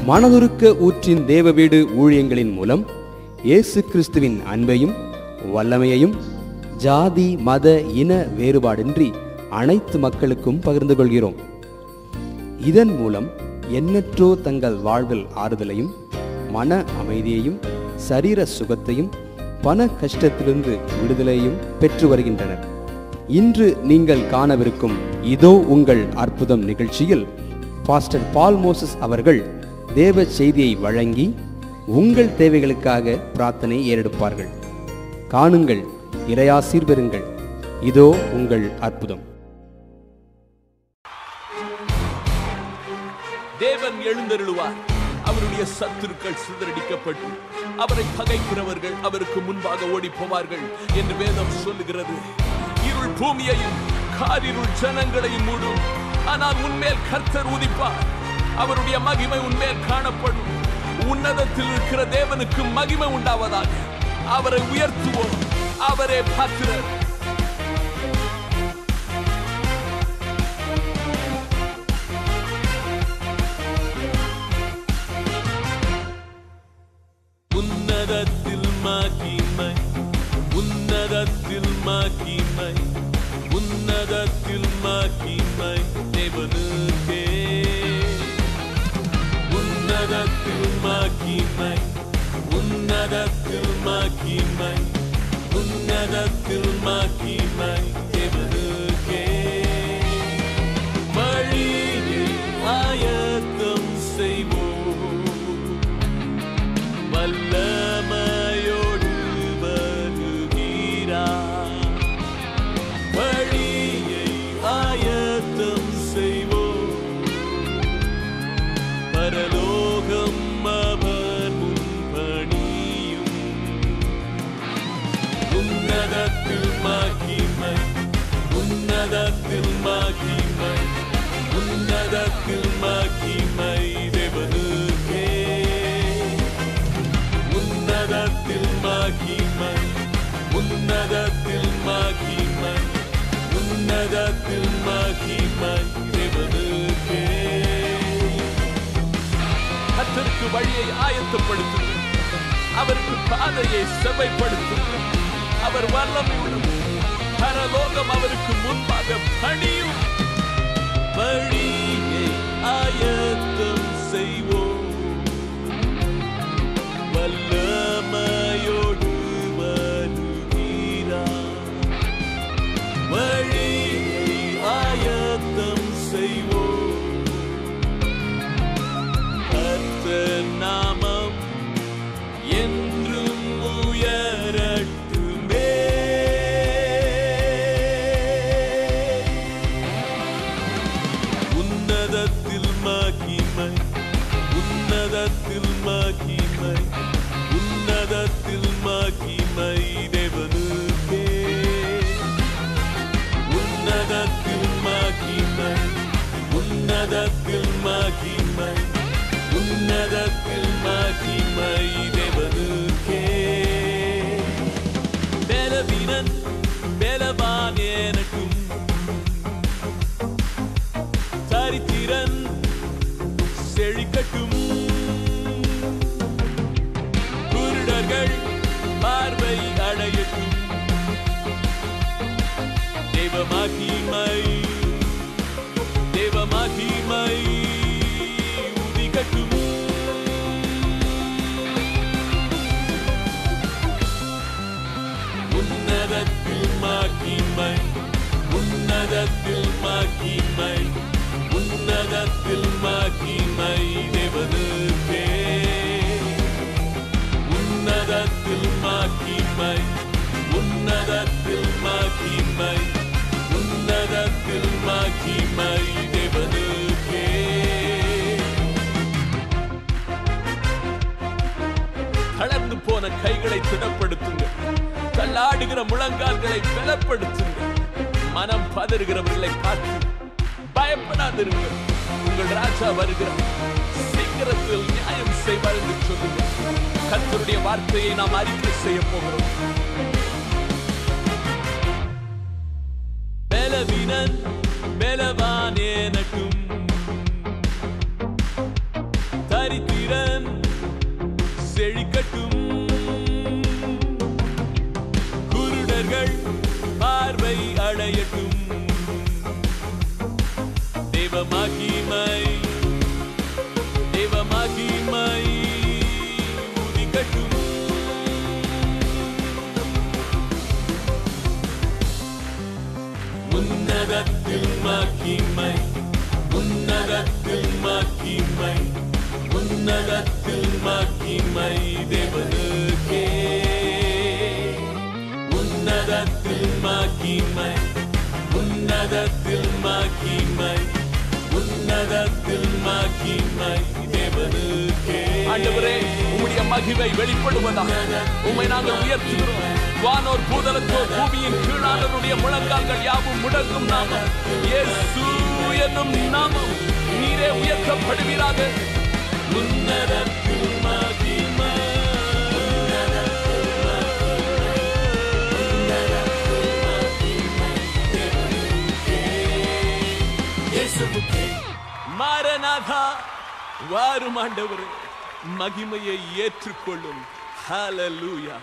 மனதுருக்க ஊற்றின் தேவ வீடு ஊழியங்களின் மூலம் இயேசு கிறிஸ்துவின் அன்பையும் வல்லமையையும் ஜாதி மத இன வேறுபாடின்றி அனைத்து மக்களுக்கும் பகிர்ந்து கொள்கிறோம் இதன் மூலம் எண்ணற்றோ தங்கள் வாழ்வில் ஆறுதலையும் மன அமைதியையும் சரீர சுகத்தையும் பண கஷ்டத்திலிருந்து விடுதலையும் பெற்று வருகின்றனர் இன்று நீங்கள் காணவிருக்கும் இதோ உங்கள் அற்புதம் நிகழ்ச்சியில் பாஸ்டர் பால் மோசஸ் அவர்கள் தேவ செய்தியை வழங்கி உங்கள் தேவைகளுக்காக பிரார்த்தனை ஏறெடுப்பார்கள் காணுங்கள் இறையாசீர் பெறுங்கள் இதோ உங்கள் அற்புதம் தேவன் எழுந்தருளுவார் அவருடைய சத்துருக்கள் சிதறடிக்கப்பட்டு அவரை பகைக்கிறவர்கள் அவருக்கு முன்பாக ஓடி போவார்கள் என்று வேதம் சொல்லுகிறது இருள் பூமியையும் காரிருள் ஜனங்களையும் மூடும் ஆனால் உன்மேல் கர்த்தர் உதிப்பார் அவருடைய மகிமை உன்மேல் காணப்படும் உன்னதத்தில் இருக்கிற தேவனுக்கு மகிமை உண்டாவதாக அவரை உயர்த்துவோம் அவரே பாத்திரர் உன்னதத்தில் மகிமை உன்னதத்தில் மகிமை உன்னதத்தில் மகிமை தேவனுக்கே உன்னதத்தில் மகிமை உன்னதத்தில் மகிமை உன்னதத்தில் மகிமை தேவனுக்கே வழியில் ஆயத்தம் செய்வோம் வல்லமையோடு வருகிறார் வழியை ஆயத்தம் செய்வோம் பரலோகம் அவர் முன்பணியும் உன்னதத்தில் மகிமை உன்னதத்தில் மகிமை உன்னதத்தில் மகிமை தேவனுக்கே உன்னதத்தில் மகிமை உன்னதத்தில் மகிமை உன்னதத்தில் மகிமை தேவனுக்கே கத்தருக்கு வழியை ஆயத்தப்படுத்துங்கள் அவருக்கு பாதையை செவைப்படுத்துங்கள் அவர் வல்லமை உள்ளவர் பரலோகம் அவருக்கு முன்பாக பணியும் வழியை ஆயத்தம் செய்வோம் வல்லமையோடு வருகிறார் வழியை ஆயத்தம் செய்வோம் கர்த்தர் நாமம் என்றும் உயரட்டுமே உன்னதத்தில் மகிமை உன்னதத்தில் மகிமை உன்னதத்தில் மகிமை தேவனுக்கே உன்னதத்தில் மகிமை உன்னதத்தில் மகிமை உன்னதத்தில் மகிமை தேவனுக்கே பலவீனன் பலவான் எனக்கும் சரித்திரன் செழிக்கட்டும் குருடர்கள் பார்வை அடையட்டும் தேவ மகிமை தேவ மகிமை உதிக்கட்டும் உன்னதத்தில் மகிமை உன்னதத்தில் மகிமை உன்னதத்தில் மகிமை தேவனுக்கே உன்னதத்தில் மகிமை உன்னதத்தில் மகிமை உன்னதத்தில் மகிமை தேவனுக்கே தளர்ந்து போன கைகளை திடப்படுத்துங்கள் தள்ளாடுகிற முழங்கால்களை பலப்படுத்துங்கள் மனம் பதறுகிறவர்களை பார்த்து பயப்படாதிருங்கள் உங்கள் ராஜா வருகிறார் சீக்கிரத்தில் நியாயம் செய்வார் என்று சொல்லுங்கள் கர்த்தருடைய வார்த்தையை நாம் அறிக்கை செய்ய போகிறோம் பலவீனன் பலவான் எனக்கும் தரித்திர தேவ மகிமை தேவ மகிமை உதிக்கட்டும் உன்னதத்தில் மகிமை உன்னதத்தில் மகிமை உன்னதத்தில் மகிமை தேவனுக்கே உன்னதத்தில் மகிமை உன்னதத்தில் மகிமை உன்னதத்தில் மகிமை தேவனுக்கே ஆண்டவரே உம்முடைய மகிமை வெளிப்படுவதாக உம்மை நாங்கள் உயர்த்துகிறோம் வானோர் பூதலத்தோர் பூமியின் கீழானவருடைய முழங்கால்கள் யாவும் முடங்கும் நாமம் இயேசு என்னும் நாமம் நீரே உயர்த்தப்படுவீராக உன்னதத்தில் மகிமை மாரநாதா வாரும் ஆண்டவரே மகிமையை ஏற்றுக்கொள்ளும் ஹalleluya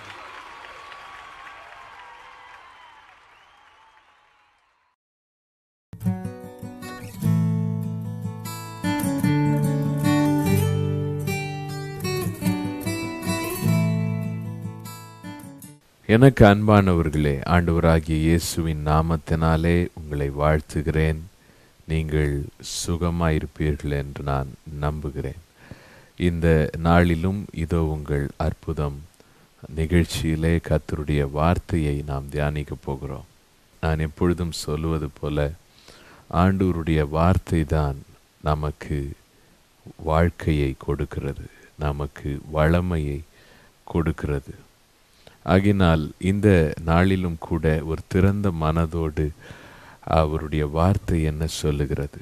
எனக்கு அன்பானவர்களே ஆண்டவராகிய இயேசுவின் நாமத்தினாலே உங்களை வாழ்த்துகிறேன் நீங்கள் சுகமாயிருப்பீர்கள் என்று நான் நம்புகிறேன் இந்த நாளிலும் இதோ உங்கள் அற்புதம் நிகழ்ச்சியிலே கர்த்தருடைய வார்த்தையை நாம் தியானிக்கப் போகிறோம் நான் எப்பொழுதும் சொல்லுவது போல ஆண்டவருடைய வார்த்தை தான் நமக்கு வாழ்க்கையை கொடுக்கிறது நமக்கு வளமையை கொடுக்கிறது ஆகினால் இந்த நாளிலும் கூட ஒரு திறந்த மனதோடு அவருடைய வார்த்தை என்ன சொல்லுகிறது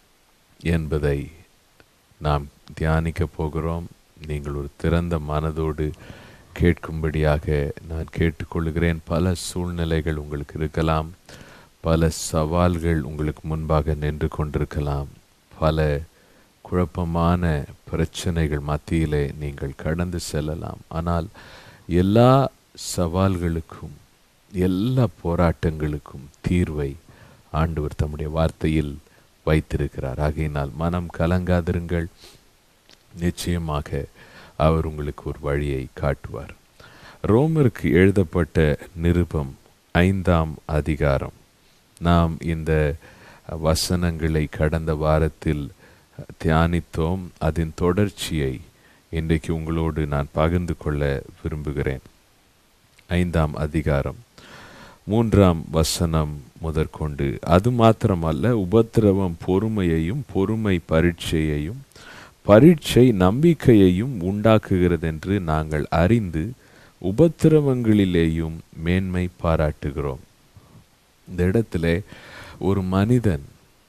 என்பதை நாம் தியானிக்க போகிறோம் நீங்கள் ஒரு திறந்த மனதோடு கேட்கும்படியாக நான் கேட்டுக்கொள்கிறேன் பல சூழ்நிலைகள் உங்களுக்கு இருக்கலாம் பல சவால்கள் உங்களுக்கு முன்பாக நின்று கொண்டிருக்கலாம் பல குழப்பமான பிரச்சனைகள் மத்தியிலே நீங்கள் கடந்து செல்லலாம் ஆனால் எல்லா சவால்களுக்கும் எல்லா போராட்டங்களுக்கும் தீர்வை ஆண்டவர் தம்முடைய வார்த்தையில் வைத்திருக்கிறார் ஆகையினால் மனம் கலங்காதிருங்கள் நிச்சயமாக அவர் உங்களுக்கு ஒரு வழியை காட்டுவார் ரோமருக்கு எழுதப்பட்ட நிருபம் ஐந்தாம் அதிகாரம் நாம் இந்த வசனங்களை கடந்த வாரத்தில் தியானித்தோம் அதன் தொடர்ச்சியை இன்றைக்கு உங்களோடு நான் பகிர்ந்து கொள்ள விரும்புகிறேன் ஐந்தாம் அதிகாரம் மூன்றாம் வசனம் முதற்கொண்டு அது மாத்திரமல்ல உபத்திரவம் பொறுமையையும் பொறுமை பரீட்சையையும் பரீட்சை நம்பிக்கையையும் உண்டாக்குகிறது என்று நாங்கள் அறிந்து உபத்திரவங்களிலேயும் மேன்மை பாராட்டுகிறோம் இந்த இடத்துல ஒரு மனிதன்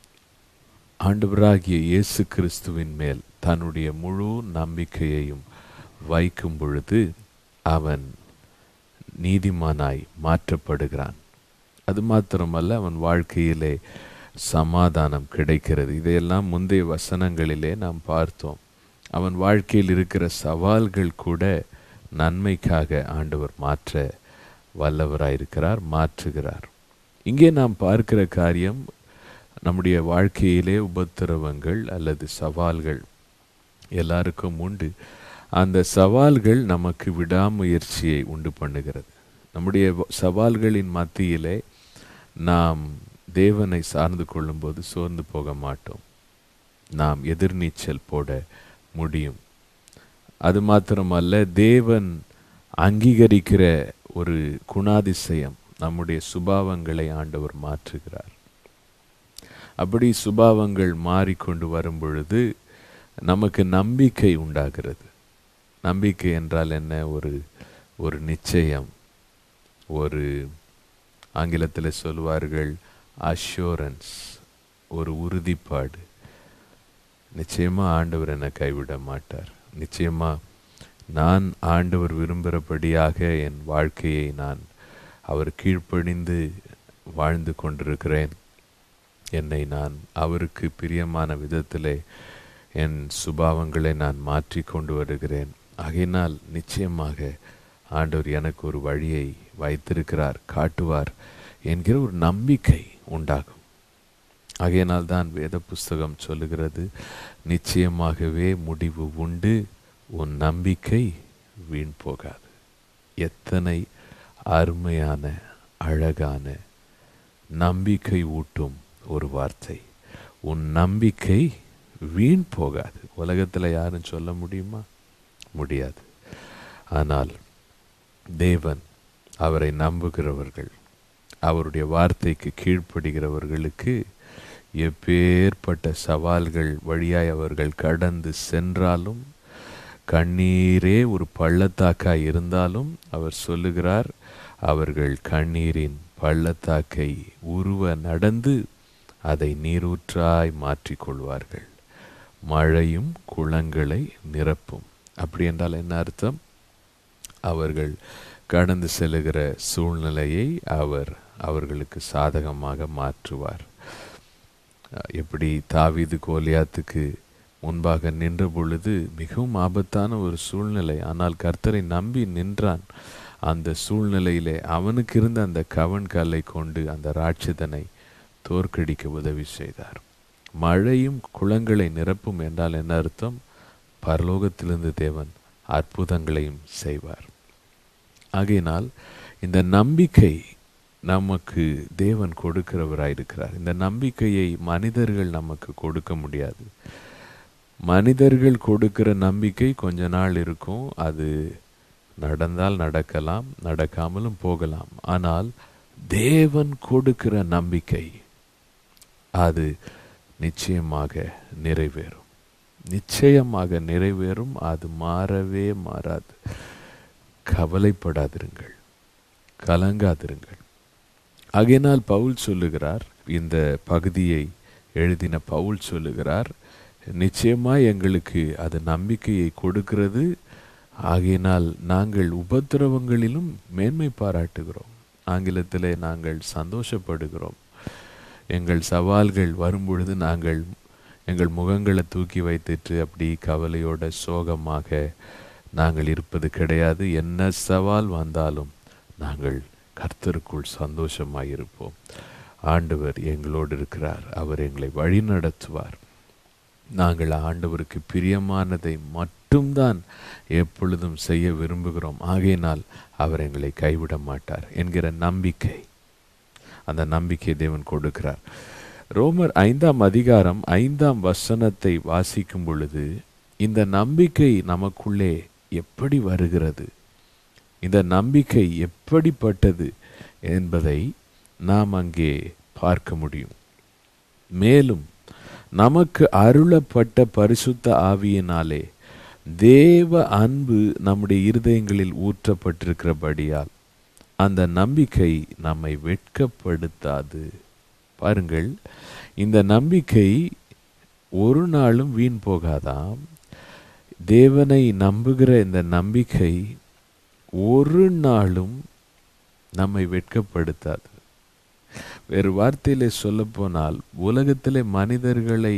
ஆண்டவராகிய இயேசு கிறிஸ்துவின் மேல் தன்னுடைய முழு நம்பிக்கையையும் வைக்கும் பொழுது அவன் நீதிமானாய் மாற்றப்படுகிறான் அது மாத்திரமல்ல அவன் வாழ்க்கையிலே சமாதானம் கிடைக்கிறது இதையெல்லாம் முந்தைய வசனங்களிலே நாம் பார்த்தோம் அவன் வாழ்க்கையில் இருக்கிற சவால்கள் கூட நன்மைக்காக ஆண்டவர் மாற்ற வல்லவராயிருக்கிறார் மாற்றுகிறார் இங்கே நாம் பார்க்கிற காரியம் நம்முடைய வாழ்க்கையிலே உபத்திரவங்கள் அல்லது சவால்கள் எல்லாருக்கும் உண்டு அந்த சவால்கள் நமக்கு விடாமுயற்சியை உண்டு பண்ணுகிறது நம்முடைய சவால்களின் மத்தியிலே நாம் தேவனை சார்ந்து கொள்ளும்போது சோர்ந்து போக மாட்டோம் நாம் எதிர்நீச்சல் போட முடியும் அது மாத்திரமல்ல தேவன் அங்கீகரிக்கிற ஒரு குணாதிசயம் நம்முடைய சுபாவங்களை ஆண்டவர் மாற்றுகிறார் அப்படி சுபாவங்கள் மாறிக்கொண்டு வரும் பொழுது நமக்கு நம்பிக்கை உண்டாகிறது நம்பிக்கை என்றால் என்ன ஒரு ஒரு நிச்சயம் ஒரு ஆங்கிலத்தில் சொல்வார்கள் அஷூரன்ஸ் ஒரு உறுதிப்பாடு நிச்சயமா ஆண்டவர் என்னை கைவிட மாட்டார் நிச்சயமா நான் ஆண்டவர் விரும்புகிறபடியாக என் வாழ்க்கையை நான் அவர் கீழ்ப்படிந்து வாழ்ந்து கொண்டிருக்கிறேன் என்னை நான் அவருக்கு பிரியமான விதத்திலே என் சுபாவங்களை நான் மாற்றி கொண்டு வருகிறேன் ஆகையினால் நிச்சயமாக ஆண்டவர் எனக்கு ஒரு வழியை வைத்திருக்கிறார் காட்டுவார் என்கிற ஒரு நம்பிக்கை உண்டாகும் ஆகையினால் தான் வேத புஸ்தகம் சொல்லுகிறது நிச்சயமாகவே முடிவு உண்டு உன் நம்பிக்கை வீண் போகாது எத்தனை அருமையான அழகான நம்பிக்கை ஊட்டும் ஒரு வார்த்தை உன் நம்பிக்கை வீண் போகாது உலகத்தில் யாரும் சொல்ல முடியுமா முடியாது ஆனால் தேவன் அவரை நம்புகிறவர்கள் அவருடைய வார்த்தைக்கு கீழ்ப்படுகிறவர்களுக்கு எப்பேற்பட்ட சவால்கள் வழியாய் அவர்கள் கடந்து சென்றாலும் கண்ணீரே ஒரு பள்ளத்தாக்காய் இருந்தாலும் அவர் சொல்லுகிறார் அவர்கள் கண்ணீரின் பள்ளத்தாக்கை உருவ நடந்து அதை நீரூற்றாய் மாற்றிக்கொள்வார்கள் மழையும் குளங்களை நிரப்பும் அப்படி என்றால் என்ன அர்த்தம் அவர்கள் கடந்து செல்லுகிற சூழ்நிலையை அவர் அவர்களுக்கு சாதகமாக மாற்றுவார் எப்படி தாவீது கோலியாத்துக்கு முன்பாக நின்ற பொழுது மிகவும் ஆபத்தான ஒரு சூழ்நிலை ஆனால் கர்த்தரை நம்பி நின்றான் அந்த சூழ்நிலையிலே அவனுக்கு இருந்த அந்த கவன் கல்லை கொண்டு அந்த ராட்சதனை தோற்கடிக்க உதவி செய்தார் மழையும் குளங்களை நிரப்பும் என்றால் என்ன அர்த்தம் பரலோகத்திலிருந்து தேவன் அற்புதங்களையும் செய்வார் ஆகையினால் இந்த நம்பிக்கை நமக்கு தேவன் கொடுக்கிறவராயிருக்கிறார் இந்த நம்பிக்கையை மனிதர்கள் நமக்கு கொடுக்க முடியாது மனிதர்கள் கொடுக்கிற நம்பிக்கை கொஞ்ச நாள் இருக்கும் அது நடந்தால் நடக்கலாம் நடக்காமலும் போகலாம் ஆனால் தேவன் கொடுக்கிற நம்பிக்கை அது நிச்சயமாக நிறைவேறும் நிச்சயமாக நிறைவேறும் அது மாறவே மாறாது கவலைப்படாதிருங்கள் கலங்காதிருங்கள் ஆகையினால் பவுல் சொல்லுகிறார் இந்த பகுதியை எழுதின பவுல் சொல்லுகிறார் நிச்சயமாய் எங்களுக்கு அது நம்பிக்கையை கொடுக்கிறது ஆகையினால் நாங்கள் உபத்திரவங்களிலும் மேன்மை பாராட்டுகிறோம் ஆங்கிலத்திலே நாங்கள் சந்தோஷப்படுகிறோம் எங்கள் சவால்கள் வரும்பொழுது நாங்கள் எங்கள் முகங்களை தூக்கி வைத்துட்டு அப்படி கவலையோட சோகமாக நாங்கள் இருப்பது கிடையாது என்ன சவால் வந்தாலும் நாங்கள் கர்த்தருக்குள் சந்தோஷமாக இருப்போம் ஆண்டவர் எங்களோடு இருக்கிறார் அவர் எங்களை வழி நடத்துவார் நாங்கள் ஆண்டவருக்கு பிரியமானதை மட்டும்தான் எப்பொழுதும் செய்ய விரும்புகிறோம் ஆகையினால் அவர் எங்களை கைவிட மாட்டார் என்கிற நம்பிக்கை அந்த நம்பிக்கை தேவன் கொடுக்கிறார் ரோமர் ஐந்தாம் அதிகாரம் ஐந்தாம் வசனத்தை வாசிக்கும் பொழுது இந்த நம்பிக்கை நமக்குள்ளே எப்படி வருகிறது இந்த நம்பிக்கை எப்படிப்பட்டது என்பதை நாம் அங்கே பார்க்க முடியும் மேலும் நமக்கு அருளப்பட்ட பரிசுத்த ஆவியினாலே தேவ அன்பு நம்முடைய இருதயங்களில் ஊற்றப்பட்டிருக்கிறபடியால் அந்த நம்பிக்கை நம்மை வெட்கப்படுத்தாது பாருங்கள் இந்த நம்பிக்கை ஒரு நாளும் வீண் போகாதாம் தேவனை நம்புகிற இந்த நம்பிக்கை ஒரு நாளும் நம்மை வெட்கப்படுத்தாது வேறு வார்த்தையிலே சொல்லப்போனால் உலகத்திலே மனிதர்களை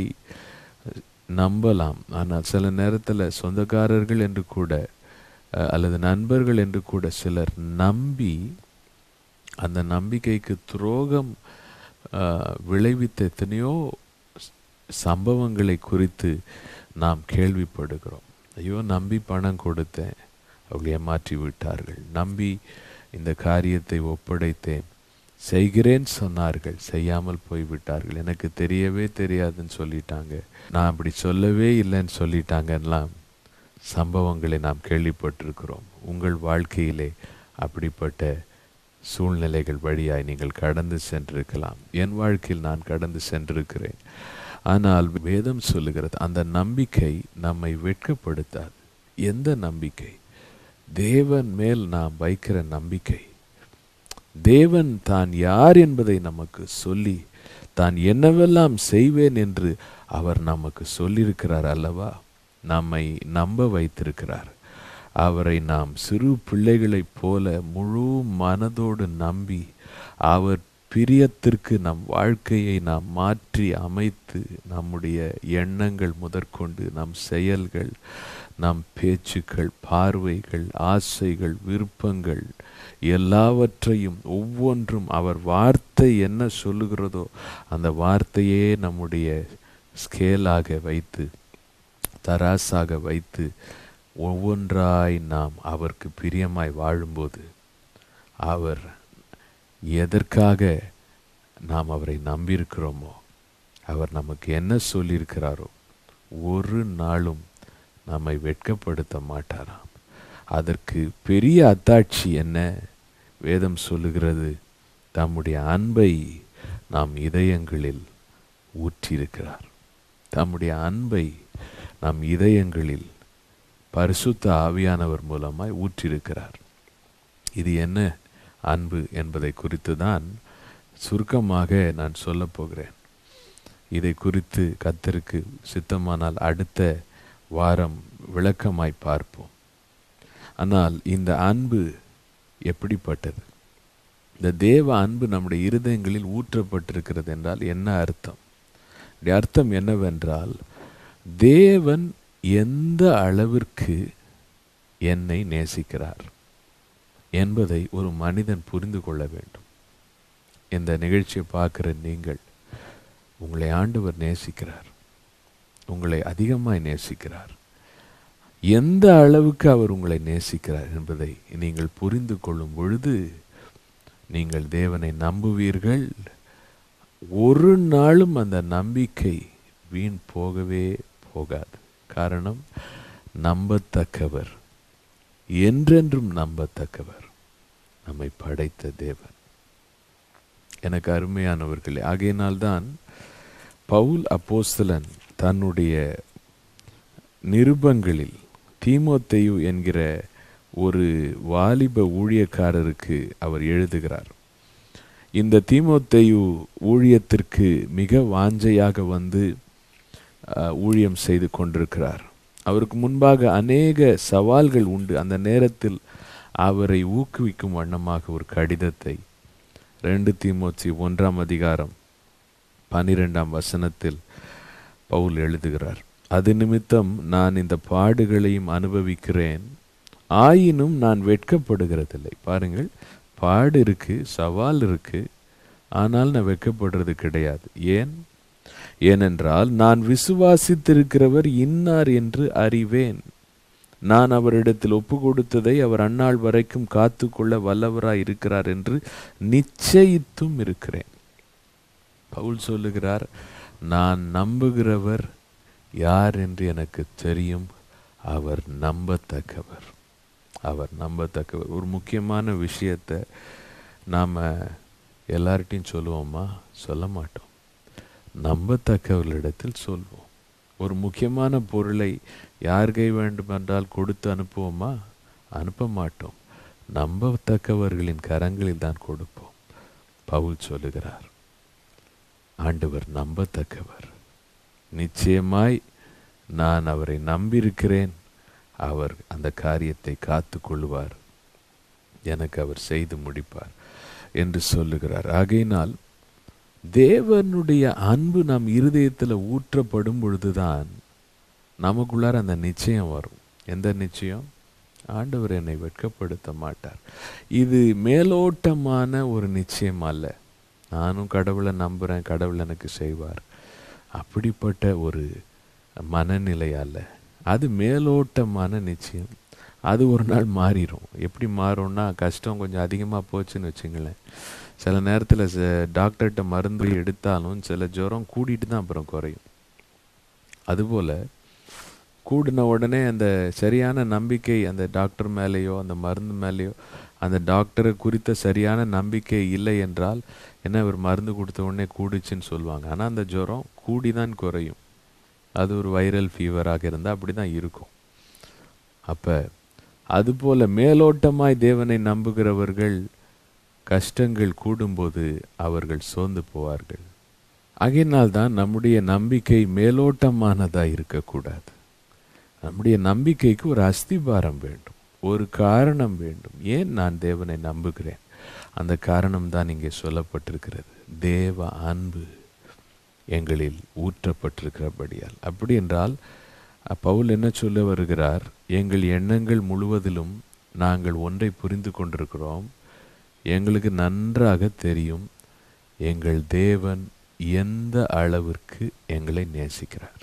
நம்பலாம் ஆனால் சில நேரத்தில் சொந்தக்காரர்கள் என்று கூட அல்லது நண்பர்கள் என்று கூட சிலர் நம்பி அந்த நம்பிக்கைக்கு துரோகம் விளைவித்த எத்தனையோ சம்பவங்களை குறித்து நாம் கேள்விப்படுகிறோம் ஐயோ நம்பி பணம் கொடுத்தேன் அவர்கள் ஏமாற்றி விட்டார்கள் நம்பி இந்த காரியத்தை ஒப்படைத்தேன் செய்கிறேன் சொன்னார்கள் செய்யாமல் போய்விட்டார்கள் எனக்கு தெரியவே தெரியாதுன்னு சொல்லிட்டாங்க நான் அப்படி சொல்லவே இல்லைன்னு சொல்லிட்டாங்கலாம் சம்பவங்களை நாம் கேள்விப்பட்டிருக்கிறோம் உங்கள் வாழ்க்கையிலே அப்படிப்பட்ட சூழ்நிலைகள் வழியாய் நீங்கள் கடந்து சென்றிருக்கலாம் என் வாழ்க்கையில் நான் கடந்து சென்றிருக்கிறேன் ஆனால் வேதம் சொல்லுகிறது அந்த நம்பிக்கை நம்மை வெட்கப்படுத்தாது எந்த நம்பிக்கை தேவன் மேல் நாம் வைக்கிற நம்பிக்கை தேவன் தான் யார் என்பதை நமக்கு சொல்லி தான் என்னவெல்லாம் செய்வேன் என்று அவர் நமக்கு சொல்லியிருக்கிறார் அல்லவா நம்மை நம்ப வைத்திருக்கிறார் அவரை நாம் சிறு பிள்ளைகளைப் போல முழு மனதோடு நம்பி அவர் பிரியத்திற்கு நம் வாழ்க்கையை நாம் மாற்றி அமைத்து நம்முடைய எண்ணங்கள் முதற்கொண்டு நம் செயல்கள் நம் பேச்சுக்கள் பார்வைகள் ஆசைகள் விருப்பங்கள் எல்லாவற்றையும் ஒவ்வொன்றும் அவர் வார்த்தை என்ன சொல்லுகிறதோ அந்த வார்த்தையே நம்முடைய ஸ்கேலாக வைத்து தராசாக வைத்து ஒவ்வொன்றாய் நாம் அவருக்கு பிரியமாய் வாழும்போது அவர் எதற்காக நாம் அவரை நம்பியிருக்கிறோமோ அவர் நமக்கு என்ன சொல்லியிருக்கிறாரோ ஒரு நாளும் நம்மை வெட்கப்படுத்த மாட்டாராம் அதற்கு பெரிய அத்தாட்சி என்ன வேதம் சொல்லுகிறது தம்முடைய அன்பை நாம் இதயங்களில் ஊற்றியிருக்கிறார் தம்முடைய அன்பை நம் இதயங்களில் பரிசுத்த ஆவியானவர் மூலமாய் ஊற்றியிருக்கிறார் இது என்ன அன்பு என்பதை குறித்து தான் சுருக்கமாக நான் சொல்லப் போகிறேன் இதை குறித்து கத்தருக்கு சித்தமானால் அடுத்த வாரம் விளக்கமாய் பார்ப்போம் ஆனால் இந்த அன்பு எப்படிப்பட்டது இந்த தேவ அன்பு நம்முடைய இருதயங்களில் ஊற்றப்பட்டிருக்கிறது என்றால் என்ன அர்த்தம் இந்த அர்த்தம் என்னவென்றால் தேவன் எந்த அளவிற்கு என்னை நேசிக்கிறார் என்பதை ஒரு மனிதன் புரிந்து கொள்ள வேண்டும் இந்த நிகழ்ச்சியை பார்க்கிற நீங்கள் உங்களை ஆண்டவர் நேசிக்கிறார் உங்களை அதிகமாய் நேசிக்கிறார் எந்த அளவுக்கு அவர் உங்களை நேசிக்கிறார் என்பதை நீங்கள் புரிந்து கொள்ளும் பொழுது நீங்கள் தேவனை நம்புவீர்கள் ஒரு நாளும் அந்த நம்பிக்கை வீண் போகவே போகாது காரணம் நம்பத்தக்கவர் என்றென்றும் நம்பத்தக்கவர் நம்மை படைத்த தேவன் எனக்கு அருமையானவர்களே ஆகையினால்தான் பவுல் அப்போஸ்தலன் தன்னுடைய நிருபங்களில் தீமோத்தேயு என்கிற ஒரு வாலிப ஊழியக்காரருக்கு அவர் எழுதுகிறார் இந்த தீமோத்தேயு ஊழியத்திற்கு மிக வாஞ்சையாக வந்து அஹ், ஊழியம் செய்து கொண்டிருக்கிறார் அவருக்கு முன்பாக அநேக சவால்கள் உண்டு அந்த நேரத்தில் அவரை ஊக்குவிக்கும் வண்ணமாக ஒரு கடிதத்தை ரெண்டு தீமோத்தி ஒன்றாம் அதிகாரம் பனிரெண்டாம் வசனத்தில் பவுல் எழுதுகிறார் அது நிமித்தம் நான் இந்த பாடுகளையும் அனுபவிக்கிறேன் ஆயினும் நான் வெட்கப்படுகிறதில்லை பாருங்கள் பாடு இருக்கு சவால் இருக்கு ஆனால் நான் வெட்கப்படுறது கிடையாது ஏன் ஏனென்றால் நான் விசுவாசித்திருக்கிறவர் இன்னார் என்று அறிவேன் நான் அவரிடத்தில் ஒப்பு கொடுத்ததை அவர் அந்நாள் வரைக்கும் காத்துக்கொள்ள வல்லவராய் இருக்கிறார் என்று நிச்சயித்தும் இருக்கிறேன் பவுல் சொல்லுகிறார் நான் நம்புகிறவர் யார் என்று எனக்கு தெரியும் அவர் நம்பத்தக்கவர் அவர் நம்பத்தக்கவர் ஒரு முக்கியமான விஷயத்தை நாம் எல்லார்ட்டையும் சொல்லுவோமா சொல்ல மாட்டோம் நம்பத்தக்கவர்களிடத்தில் சொல்வோம் ஒரு முக்கியமான பொருளை யார் கை வேண்டுமென்றால் கொடுத்து அனுப்புவோமா அனுப்ப மாட்டோம் நம்பத்தக்கவர்களின் கரங்களில் தான் கொடுப்போம் பவுல் சொல்லுகிறார் ஆண்டவர் நம்பத்தக்கவர் நிச்சயமாய் நான் அவரை நம்பியிருக்கிறேன் அவர் அந்த காரியத்தை காத்து கொள்வார் எனக்கு அவர் செய்து முடிப்பார் என்று சொல்லுகிறார் ஆகையினால் தேவனுடைய அன்பு நம் இருதயத்தில் ஊற்றப்படும் பொழுதுதான் நமக்குள்ளார அந்த நிச்சயம் வரும் எந்த நிச்சயம் ஆண்டவர் என்னை வெட்கப்படுத்த மாட்டார் இது மேலோட்டமான ஒரு நிச்சயம் அல்ல நானும் கடவுளை நம்புகிறேன் கடவுள் எனக்கு செய்வார் அப்படிப்பட்ட ஒரு மனநிலை அல்ல அது மேலோட்டமான நிச்சயம் அது ஒரு நாள் மாறிடும் எப்படி மாறும்னா கஷ்டம் கொஞ்சம் அதிகமாக போச்சுன்னு வச்சுங்களேன் சில நேரத்தில் டாக்டர்கிட்ட மருந்து எடுத்தாலும் சில ஜுரம் கூடிட்டு தான் அப்புறம் குறையும் அதுபோல் கூடின உடனே அந்த சரியான நம்பிக்கை அந்த டாக்டர் மேலேயோ அந்த மருந்து மேலேயோ அந்த டாக்டரை குறித்த சரியான நம்பிக்கை இல்லை என்றால் என்ன இவர் மருந்து கொடுத்த உடனே கூடுச்சுன்னு சொல்லுவாங்க ஆனால் அந்த ஜுரம் கூடி தான் குறையும் அது ஒரு வைரல் ஃபீவராக இருந்தால் அப்படி தான் இருக்கும் அப்போ அதுபோல மேலோட்டமாய் தேவனை நம்புகிறவர்கள் கஷ்டங்கள் கூடும்போது அவர்கள் சோர்ந்து போவார்கள் ஆகையினால் தான் நம்முடைய நம்பிக்கை மேலோட்டமானதாக இருக்கக்கூடாது நம்முடைய நம்பிக்கைக்கு ஒரு அஸ்திபாரம் வேண்டும் ஒரு காரணம் வேண்டும் ஏன் நான் தேவனை நம்புகிறேன் அந்த காரணம்தான் இங்கே சொல்லப்பட்டிருக்கிறது தேவ அன்பு எங்களில் ஊற்றப்பட்டிருக்கிறபடியால் அப்படி என்றால் அஹ், பவுல் என்ன சொல்ல வருகிறார் எங்கள் எண்ணங்கள் முழுவதிலும் நாங்கள் ஒன்றை புரிந்து கொண்டிருக்கிறோம் எங்களுக்கு நன்றாக தெரியும் எங்கள் தேவன் எந்த அளவிற்கு எங்களை நேசிக்கிறார்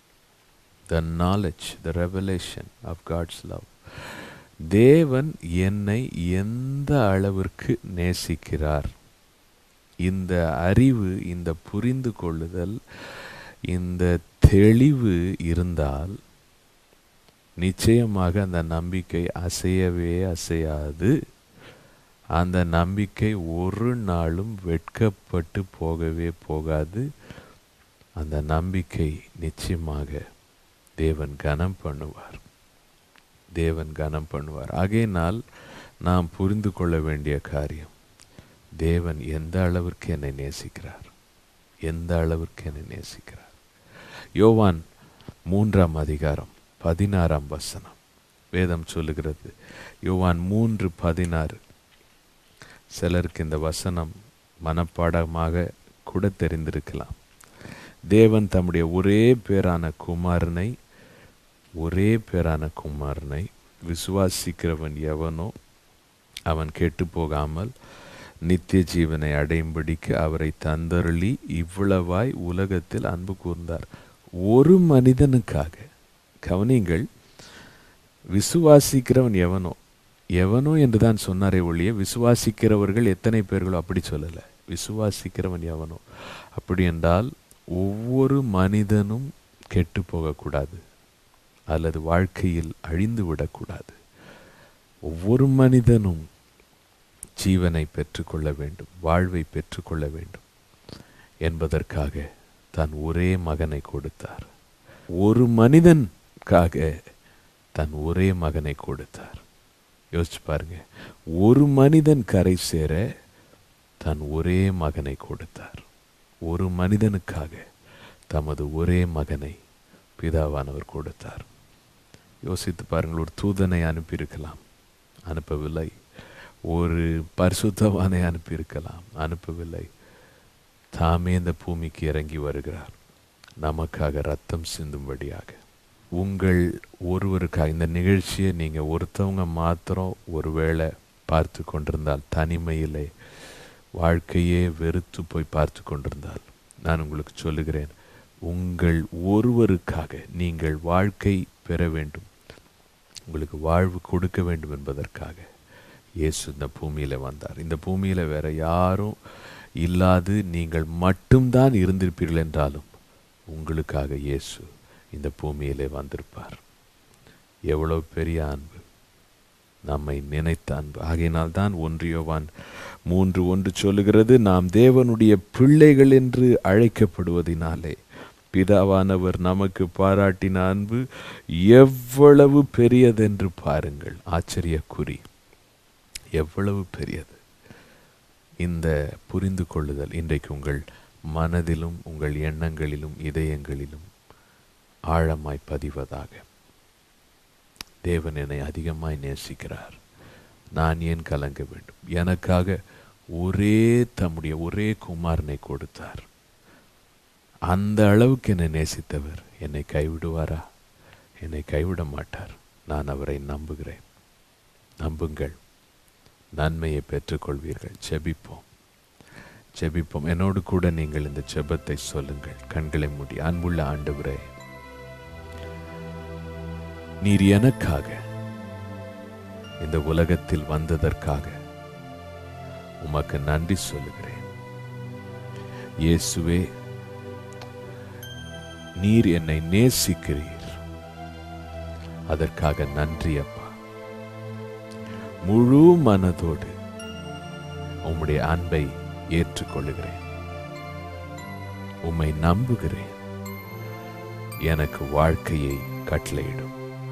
the knowledge the revelation of God's love தேவன் என்னை எந்த அளவிற்கு நேசிக்கிறார் இந்த அறிவு இந்த புரிந்து கொள்ளுதல் இந்த தெளிவு இருந்தால் நிச்சயமாக அந்த நம்பிக்கை அசையவே அசையாது அந்த நம்பிக்கை ஒரு நாளும் வெட்கப்பட்டு போகவே போகாது அந்த நம்பிக்கை நிச்சயமாக தேவன் கனம் பண்ணுவார் தேவன் கனம் பண்ணுவார் ஆகையினால் நாம் புரிந்து கொள்ள வேண்டிய காரியம் தேவன் எந்த அளவிற்கு என்னை நேசிக்கிறார் எந்த அளவிற்கு என்னை நேசிக்கிறார் யோவான் மூன்றாம் அதிகாரம் பதினாறாம் வசனம் வேதம் சொல்லுகிறது யோவான் மூன்று பதினாறு சிலருக்கு இந்த வசனம் மனப்பாடமாக கூட தெரிந்திருக்கலாம் தேவன் தம்முடைய ஒரே பேரான குமாரனை ஒரே பேரான குமாரனை விசுவாசிக்கிறவன் எவனோ அவன் கெட்டு போகாமல் நித்திய ஜீவனை அடையும்படிக்கு அவரை தந்தருளி இவ்வளவாய் உலகத்தில் அன்பு கூர்ந்தார் ஒரு மனிதனுக்காக கவனிங்கள் விசுவாசிக்கிறவன் எவனோ எவனோ என்று தான் சொன்னாரே ஒழிய விசுவாசிக்கிறவர்கள் எத்தனை பேர்களோ அப்படி சொல்லலை விசுவாசிக்கிறவன் எவனோ அப்படி என்றால் ஒவ்வொரு மனிதனும் கெட்டு போகக்கூடாது அல்லது வாழ்க்கையில் அழிந்து விடக்கூடாது ஒவ்வொரு மனிதனும் ஜீவனை பெற்றுக்கொள்ள வேண்டும் வாழ்வை பெற்றுக்கொள்ள வேண்டும் என்பதற்காக தன் ஒரே மகனை கொடுத்தார் ஒரு மனிதனுக்காக தன் ஒரே மகனை கொடுத்தார் யோசிச்சு பாருங்க ஒரு மனிதன் கரை சேர தன் ஒரே மகனை கொடுத்தார் ஒரு மனிதனுக்காக தமது ஒரே மகனை பிதாவானவர் கொடுத்தார் யோசித்து பாருங்கள் ஒரு தூதனை அனுப்பியிருக்கலாம் அனுப்பவில்லை ஒரு பரிசுத்தவானை அனுப்பியிருக்கலாம் அனுப்பவில்லை தாமே இந்த பூமிக்கு இறங்கி வருகிறார் நமக்காக ரத்தம் சிந்தும்படியாக உங்கள் ஒருவருக்காக இந்த நிகழ்ச்சியை நீங்கள் ஒருத்தவங்க மாத்திரம் ஒருவேளை பார்த்து கொண்டிருந்தால் தனிமையிலே வாழ்க்கையே வெறுத்து போய் பார்த்து கொண்டிருந்தால் நான் உங்களுக்கு சொல்லுகிறேன் உங்கள் ஒருவருக்காக நீங்கள் வாழ்க்கை பெற வேண்டும் உங்களுக்கு வாழ்வு கொடுக்க வேண்டும் என்பதற்காக இயேசு இந்த பூமியில் வந்தார் இந்த பூமியில் வேற யாரும் இல்லாது நீங்கள் மட்டும்தான் இருந்திருப்பீர்கள் என்றாலும் உங்களுக்காக இயேசு இந்த பூமியிலே வந்திருப்பார் எவ்வளவு பெரிய அன்பு நம்மை நினைத்த அன்பு ஆகையினால் தான் ஒன்றியோவான் மூன்று ஒன்று சொல்லுகிறது நாம் தேவனுடைய பிள்ளைகள் என்று அழைக்கப்படுவதினாலே பிதாவானவர் நமக்கு பாராட்டின அன்பு எவ்வளவு பெரியதென்று பாருங்கள் ஆச்சரிய குறி எவ்வளவு பெரியது இந்த புரிந்து கொள்ளுதல் இன்றைக்கு உங்கள் மனதிலும் உங்கள் எண்ணங்களிலும் இதயங்களிலும் ஆழமாய் பதிவதாக தேவன் என்னை அதிகமாய் நேசிக்கிறார் நான் ஏன் கலங்க வேண்டும் எனக்காக ஒரே தம்முடைய ஒரே குமாரனை கொடுத்தார் அந்த அளவுக்கு என்னை நேசித்தவர் என்னை கைவிடுவாரா என்னை கைவிட மாட்டார் நான் அவரை நம்புகிறேன் நம்புங்கள் நன்மையை பெற்றுக்கொள்வீர்கள் ஜெபிப்போம் ஜெபிப்போம் என்னோடு கூட நீங்கள் இந்த ஜெபத்தை சொல்லுங்கள் கண்களை மூடி அன்புள்ள ஆண்டவரே நீர் எனக்காக இந்த உலகத்தில் வந்ததற்காக உமக்கு நன்றி சொல்லுகிறேன் இயேசுவே நீர் என்னை நேசிக்கிறீர் அதற்காக நன்றி அப்பா முழு மனதோடு உம்முடைய அன்பை ஏற்றுக்கொள்ளுகிறேன் உம்மை நம்புகிறேன் எனக்கு வாழ்க்கையை கட்டளையிடும்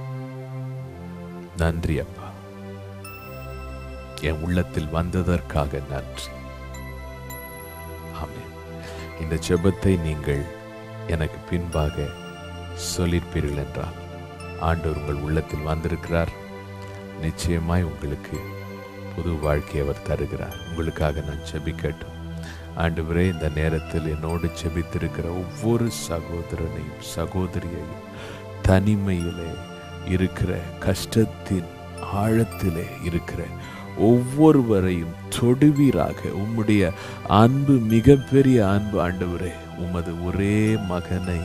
நன்றி அப்பா என் உள்ளத்தில் வந்ததற்காக நன்றி ஆமென் இந்த ஜெபத்தை நீங்கள் எனக்கு பின்பாக சொல்லியிருப்பீர்கள் என்றால் ஆண்டவர் உங்கள் உள்ளத்தில் வந்திருக்கிறார் நிச்சயமாய் உங்களுக்கு புது வாழ்க்கையை அவர் தருகிறார் உங்களுக்காக நான் செபிக்கட்டும் ஆண்டவரே இந்த நேரத்தில் என்னோடு செபித்திருக்கிற ஒவ்வொரு சகோதரனையும் சகோதரியையும் தனிமையிலே இருக்கிற கஷ்டத்தின் ஆழத்திலே இருக்கிற ஒவ்வொருவரையும் தொடுவீராக உம்முடைய அன்பு மிகப்பெரிய அன்பு ஆண்டவரே உமது ஒரே மகனை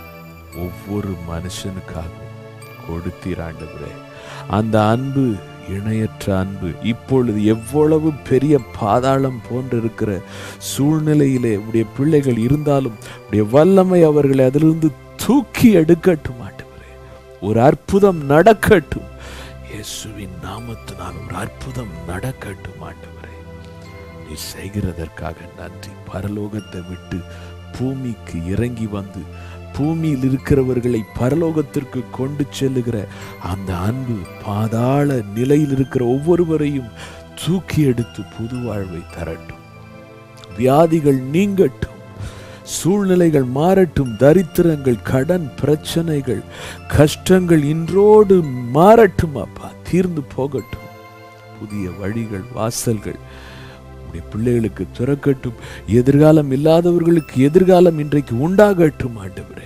ஒவ்வொரு மனுஷனுக்காகவும் கொடுத்தீர் ஆண்டவரே அந்த அன்பு இணையற்ற அன்பு இப்பொழுது எவ்வளவு பெரிய பாதாளம் போன்றிருக்கிற சூழ்நிலையிலே உடைய பிள்ளைகள் இருந்தாலும் உடைய வல்லமை அவர்களை அதிலிருந்து தூக்கி எடுக்கட்டும் ஆண்டவரே ஒரு அற்புதம் நடக்கட்டும் இயேசுவின் நாமத்தினால் ஒரு அற்புதம் நடக்கட்டும் ஆண்டவரே நீ செய்கிறதற்காக நன்றி பரலோகத்தை விட்டு பூமிக்கு இறங்கி வந்து பூமியில் இருக்கிறவர்களை பரலோகத்திற்கு கொண்டு செல்லுகிற அந்த அன்பு பாதாள நிலையில் இருக்கிற ஒவ்வொருவரையும் தூக்கி எடுத்து புது வாழ்வை தரட்டும் வியாதிகள் நீங்கட்டும் சூழ்நிலைகள் மாறட்டும் தரித்திரங்கள் கடன் பிரச்சனைகள் கஷ்டங்கள் இன்றோடு மாறட்டும் அப்பா தீர்ந்து போகட்டும் புதிய வழிகள் வாசல்கள் உடைய பிள்ளைகளுக்கு திறக்கட்டும் எதிர்காலம் இல்லாதவர்களுக்கு எதிர்காலம் இன்றைக்கு உண்டாகட்டும் ஆண்டவரே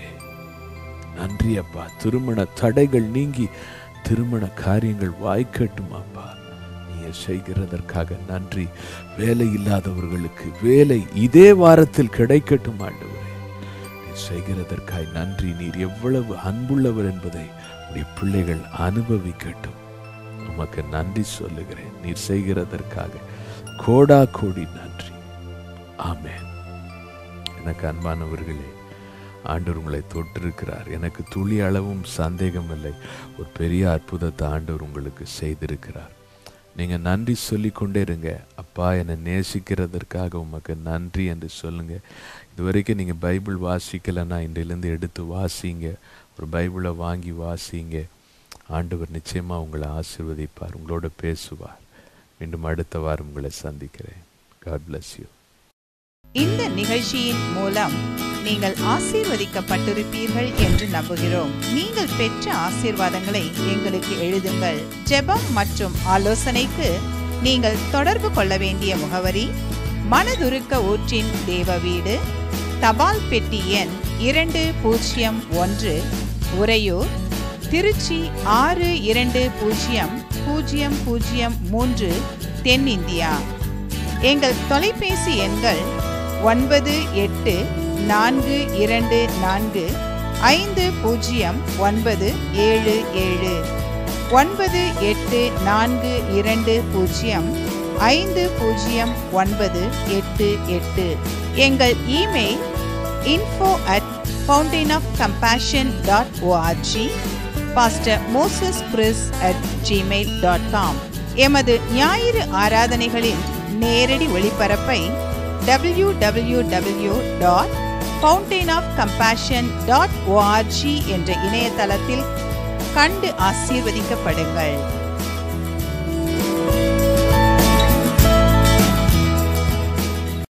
நன்றி அப்பா திருமண தடைகள் நீங்கி திருமண காரியங்கள் வாய்க்கட்டும் அப்பா நீங்க செய்கிறதற்காக நன்றி வேலை இல்லாதவர்களுக்கு வேலை இதே வாரத்தில் கிடைக்கட்டும் ஆண்டவரே நீ செய்கிறதற்காய் நன்றி நீர் எவ்வளவு அன்புள்ளவர் என்பதை உடைய பிள்ளைகள் அனுபவிக்கட்டும் உமக்கு நன்றி சொல்லுகிறேன் நீர் செய்கிறதற்காக கோடா கோடி நன்றி ஆமென் எனக்கு அன்பானவர்களே ஆண்டவர் உங்களை தொட்டிருக்கிறார் எனக்கு துளி அளவும் சந்தேகம் இல்லை ஒரு பெரிய அற்புதத்தை ஆண்டவர் உங்களுக்கு செய்திருக்கிறார் நீங்க நன்றி சொல்லிக்கொண்டே இருங்க அப்பா என்னை நேசிக்கிறதற்காக உமக்கு நன்றி என்று சொல்லுங்க இதுவரைக்கும் நீங்க பைபிள் வாசிக்கலைன்னா இன்றிலிருந்து எடுத்து வாசிங்க ஒரு பைபிளை வாங்கி வாசிங்க ஆண்டவர் நிச்சயமா உங்களை ஆசீர்வதிப்பார் உங்களோட பேசுவார் மீண்டும் அடுத்த வாரம் உங்களை சந்திக்கிறேன் காட் bless யூ இந்த நிகழ்ச்சியின் மூலம் நீங்கள் ஆசீர்வதிக்கப்பட்டிருப்பீர்கள் என்று நம்புகிறோம் நீங்கள் பெற்ற ஆசீர்வாதங்களை எங்களுக்கு எழுதுங்கள் ஜெபம் மற்றும் ஆலோசனைக்கு நீங்கள் தொடர்பு கொள்ள வேண்டிய முகவரி மனதுருக்க ஊற்றின் தேவ வீடு தபால் பெட்டி எண் இரண்டு பூஜ்ஜியம் ஒன்று உறையூர் திருச்சி ஆறு இரண்டு பூஜ்ஜியம் பூஜ்ஜியம் பூஜ்ஜியம் மூன்று தென்னிந்தியா எங்கள் தொலைபேசி எண்கள் ஒன்பது எட்டு நான்கு இரண்டு நான்கு ஐந்து பூஜ்ஜியம் ஒன்பது ஏழு ஏழு ஒன்பது எட்டு நான்கு இரண்டு பூஜ்ஜியம் ஐந்து பூஜ்ஜியம் ஒன்பது எட்டு எட்டு எங்கள் email info at fountain of compassion dot ORG pastor Moses Chris at Gmail dot com எமது ஞாயிறு ஆராதனைகளின் நேரடி ஒளிபரப்பை W W W dot fountain of compassion dot ORG என்ற இணையதளத்தில் கண்டு ஆசீர்வதிக்கப்படுங்கள்